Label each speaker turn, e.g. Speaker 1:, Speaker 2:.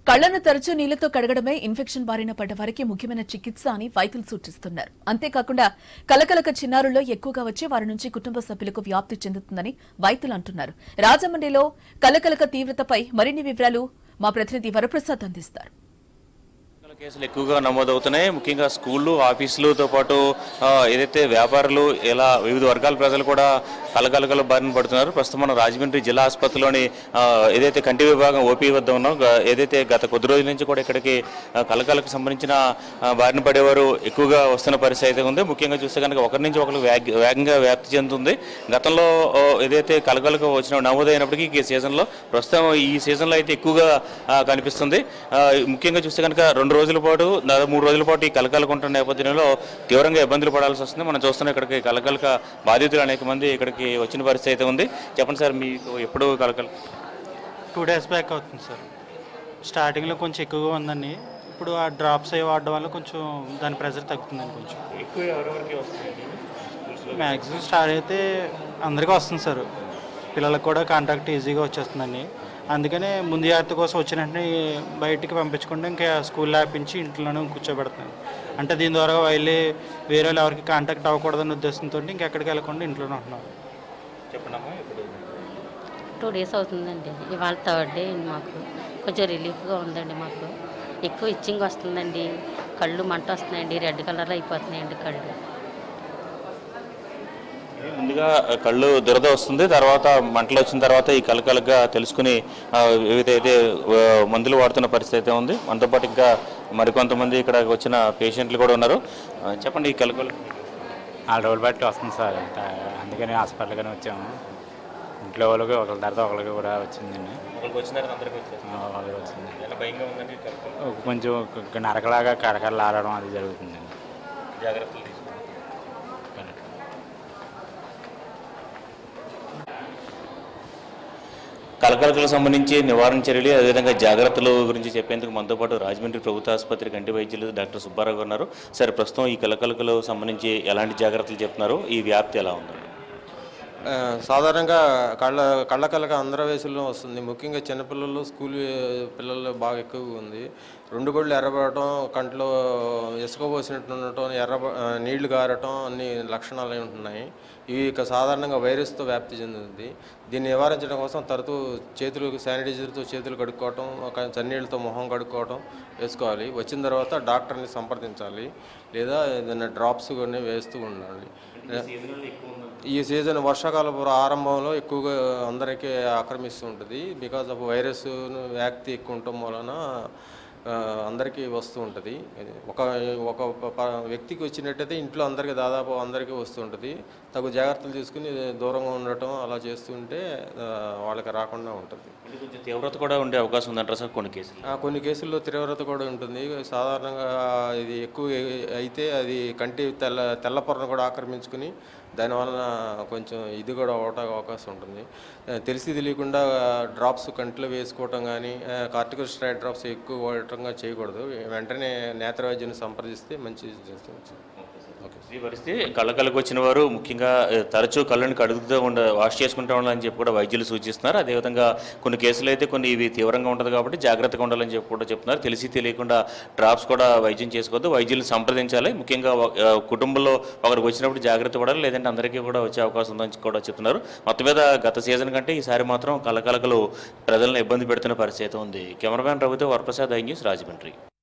Speaker 1: కళ్లను తరచూ నీళ్లతో కడగడమే ఇన్ఫెక్షన్ బారిన పడ్డ వారికి ముఖ్యమైన చికిత్స అని వైద్యులు సూచిస్తున్నారు అంతేకాకుండా కలకలక చిన్నారుల్లో ఎక్కువగా వచ్చి వారి నుంచి కుటుంబ సభ్యులకు వ్యాప్తి చెందుతుందని వైద్యులు అంటున్నారు రాజమండ్రిలో కలకలక తీవ్రతపై మరిన్ని వివరాలు మా ప్రతినిధి వరప్రసాద్ అందిస్తారు
Speaker 2: కలకల కేసులు ఎక్కువగా నమోదవుతున్నాయి ముఖ్యంగా స్కూళ్ళు ఆఫీసులతో పాటు ఆ, ఏదైతే వ్యాపారులు ఇలా వివిధ వర్గాల ప్రజలు కూడా కలకలకల బారిన పడుతున్నారు ప్రస్తుతం మనం రాజమండ్రి జిల్లా ఆసుపత్రిలోని ఆ, ఏదైతే కంటి విభాగం ఓపీ వద్ద ఉన్నాం గ- ఏదైతే గత కొద్ది రోజుల నుంచి కూడా ఇక్కడికి ఆ, కలకలకు సంబంధించిన ఆ, బారిన పడేవారు ఎక్కువగా వస్తున్న పరిస్థితి అయితే ఉంది ముఖ్యంగా చూస్తే కనుక ఒకరి నుంచి ఒకరికి వేగ వేగంగా వ్యాప్తి చెందుతుంది గతంలో ఓ, ఏదైతే కలకలకు వచ్చిన నమోదైనప్పటికీ ఈ సీజన్లో ప్రస్తుతం ఈ సీజన్లో అయితే ఎక్కువగా ఆ, కనిపిస్తుంది ఆ, ముఖ్యంగా చూస్తే కనుక రెండు రోజుల పాటు దాదాపు మూడు రోజుల పాటు ఈ కలకలకు ఉంటున్న నేపథ్యంలో తీవ్రంగా ఇబ్బందులు పడాల్సి వస్తుంది మనం చూస్తున్నాం ఇక్కడికి కలకలక బాధితులు అనేక మంది ఇక్కడికి వచ్చిన పరిస్థితి అయితే ఉంది చెప్పండి సార్ మీకు ఎప్పుడు కలకలు
Speaker 3: టూ డేస్ బ్యాక్ అవుతుంది సార్ స్టార్టింగ్లో కొంచెం ఎక్కువగా ఉందండి ఇప్పుడు ఆ డ్రాప్స్ అవి వాడడం వల్ల కొంచెం దాని ప్రెషర్ తగ్గుతుందండి కొంచెం
Speaker 2: ఎక్కువ ఎవరెవరికి వస్తుంది
Speaker 3: మ్యాక్సిమం స్టార్ట్ అయితే అందరికీ వస్తుంది సార్ పిల్లలకు కూడా కాంటాక్ట్ ఈజీగా వచ్చేస్తుందండి అందుకనే ముందు జాగ్రత్త కోసం వచ్చిన వెంటనే బయటికి పంపించకుండా ఇంకా స్కూల్ ఆపించి ఇంట్లోనే కూర్చోబెడుతున్నాను అంటే దీని ద్వారా వెళ్ళి వేరే వాళ్ళు ఎవరికి కాంటాక్ట్ అవ్వకూడదనే ఉద్దేశంతో ఇంకెక్కడికి వెళ్ళకుండా ఇంట్లోనే ఉంటున్నాం
Speaker 2: చెప్పండి అమ్మా ఇప్పుడు
Speaker 4: టూ డేస్ అవుతుందండి ఇవాళ థర్డ్ డే అండి మాకు కొంచెం రిలీఫ్గా ఉందండి మాకు ఎక్కువ ఇచ్చింగ్ వస్తుందండి కళ్ళు మంట వస్తున్నాయండి రెడ్ కలర్ అయిపోతున్నాయండి కళ్ళు
Speaker 2: ముందుగా కళ్ళు దురద వస్తుంది తర్వాత మంటలు వచ్చిన తర్వాత ఈ కలకలగా తెలుసుకుని ఆ, ఏదైతే ఆ, మందులు వాడుతున్న పరిస్థితి అయితే ఉంది మనతో పాటు ఇంకా మరికొంతమంది ఇక్కడ వచ్చిన పేషెంట్లు కూడా ఉన్నారు ఆ, చెప్పండి ఈ కలకలు
Speaker 5: నాలుగు రోజులు బట్టి వస్తుంది సార్ అంత అందుకని హాస్పిటల్గానే వచ్చాము ఇంట్లో వాళ్ళకి ఒకరి తర్వాత ఒకరికి కూడా వచ్చిందండి
Speaker 2: ఒకరికి వచ్చిన తర్వాత అందరికీ వచ్చేసి
Speaker 5: ఆ, వాళ్ళకి వచ్చింది
Speaker 2: ఎలా భయంగా ఉందండి ఈ కలకలు
Speaker 5: ఒక కొంచెం ఒక నరకలాగా కడకలు ఆడడం అది జరుగుతుందండి
Speaker 2: జాగ్రత్తలు తీసుకోండి కలకలకలకు సంబంధించి నివారణ చర్యలు అదేవిధంగా జాగ్రత్తల గురించి చెప్పేందుకు మనతో పాటు రాజమండ్రి ప్రభుత్వ ఆసుపత్రి కంటి వైద్యులు డాక్టర్ సుబ్బారావు గారు ఉన్నారు సార్ ప్రస్తుతం ఈ కలకలకు సంబంధించి ఎలాంటి జాగ్రత్తలు చెప్తున్నారు ఈ వ్యాప్తి ఎలా ఉంది
Speaker 6: ఆ, సాధారణంగా కళ్ళ కళ్ళ కలక అందరి వయసులో వస్తుంది ముఖ్యంగా చిన్నపిల్లలు స్కూల్ పిల్లలు బాగా ఎక్కువగా ఉంది రెండు గొళ్ళు ఎర్రబడటం కంట్లో ఇసుక పోసినట్టు ఉండటం ఎర్ర నీళ్లు గారటం అన్ని లక్షణాలు అయి ఉంటున్నాయి ఇవి ఇక సాధారణంగా వైరస్తో వ్యాప్తి చెందుతుంది దీన్ని నివారించడం కోసం తరచూ చేతులు శానిటైజర్తో చేతులు కడుక్కోవటం ఒక చన్నీళ్ళతో మొహం కడుక్కోవటం వేసుకోవాలి వచ్చిన తర్వాత డాక్టర్ని సంప్రదించాలి లేదా ఏదైనా డ్రాప్స్ కొన్ని వేస్తూ ఉండాలి ఈ సీజన్ వర్షాకాలపు ఆరంభంలో ఎక్కువగా అందరికీ ఆక్రమిస్తూ ఉంటుంది బికాజ్ ఆఫ్ వైరస్ వ్యాప్తి ఎక్కువ ఉండటం వలన ఆ, అందరికీ వస్తూ ఉంటుంది ఇది ఒక ఒక ప- ప- వ్యక్తికి వచ్చినట్టయితే ఇంట్లో అందరికీ దాదాపు అందరికీ వస్తూ ఉంటుంది తగు జాగ్రత్తలు తీసుకుని దూరంగా ఉండటం అలా చేస్తుంటే ఆ, వాళ్ళకి రాకుండా ఉంటుంది
Speaker 2: అంటే కొంచెం తీవ్రత కూడా ఉండే అవకాశం ఉందంటారా సార్ కొన్ని కేసులు
Speaker 6: ఆ, కొన్ని కేసుల్లో తీవ్రత కూడా ఉంటుంది సాధారణంగా ఇది ఎక్కువ అయితే అది కంటి తెల్ల తెల్ల పొరను కూడా ఆక్రమించుకుని దానివలన కొంచెం ఇది కూడా అవటానికి అవకాశం ఉంటుంది ఆ, తెలిసి తెలియకుండా డ్రాప్స్ కంట్లో వేసుకోవటం కానీ కార్టికల్ స్ట్రైడ్ డ్రాప్స్ ఎక్కువ వాడటంగా చేయకూడదు వెంటనే నేత్ర వైద్యుని సంప్రదిస్తే మంచి ఓకే
Speaker 2: ఈ పరిస్థితి కళ్ళకలకు వచ్చిన వారు ముఖ్యంగా ఏ, తరచూ కళ్ళని కడుగుతూ ఉండ వాష్ చేసుకుంటూ ఉండాలని చెప్పి కూడా వైద్యులు సూచిస్తున్నారు అదేవిధంగా కొన్ని కేసులు అయితే కొన్ని ఇవి తీవ్రంగా ఉంటుంది కాబట్టి జాగ్రత్తగా ఉండాలని చెప్పి కూడా చెప్తున్నారు తెలిసి తెలియకుండా డ్రాప్స్ కూడా వైద్యం చేసుకోవద్దు వైద్యులు సంప్రదించాలి ముఖ్యంగా ఒక- ఆ, కుటుంబంలో ఒకరికి వచ్చినప్పుడు జాగ్రత్త పడాలి లేదంటే అందరికీ కూడా వచ్చే అవకాశం ఉందని కూడా చెప్తున్నారు మొత్తం మీద గత సీజన్ కంటే ఈసారి మాత్రం కలకలకలు ప్రజలను ఇబ్బంది పెడుతున్న పరిస్థితి ఉంది కెమెరామ్యాన్ రవితో వరప్రసాద్ ఐ న్యూస్ రాజమండ్రి